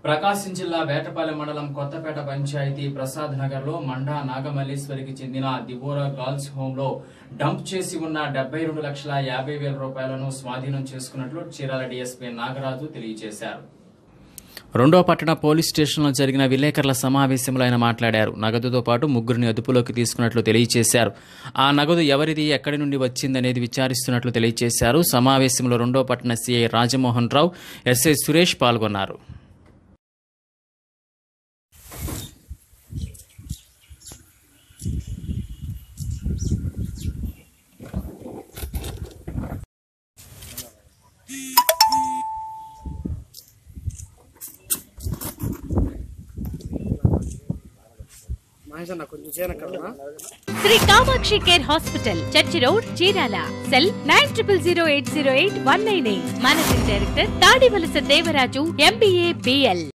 ప్రకాశం జిల్లా వేటపాలెం మండలం కొత్తపేట పంచాయతీ ప్రసాద్ నగర్ లో మండా నాగమల్లేశ్వరికి చెందిన దివోరా గర్ల్స్ హోమ్ లో డంప్ చేసి ఉన్న డెబ్బై రెండు లక్షల యాభై వేల రూపాయలను స్వాధీనం చేసుకున్నట్లు చీరాల డీఎస్పీ నాగరాజు తెలియజేశారు రెండో పట్టణ పోలీస్ స్టేషన్లో జరిగిన విలేకరుల సమావేశంలో ఆయన మాట్లాడారు నగదుతో పాటు ముగ్గురిని అదుపులోకి తీసుకున్నట్లు తెలియజేశారు ఆ నగదు ఎవరిది ఎక్కడి నుండి వచ్చిందనేది విచారిస్తున్నట్లు తెలియజేశారు సమావేశంలో రెండో పట్టణ సీఐ రాజమోహన్ రావు ఎస్ఐ సురేష్ పాల్గొన్నారు మహేష్ అన్న కొంచెం చేయనక్కర్లా Sri Kamakshi care hospital church road Chirala cell nine triple zero eight zero eight one nine eight managing director Tadivalasa Devaraju MBA BL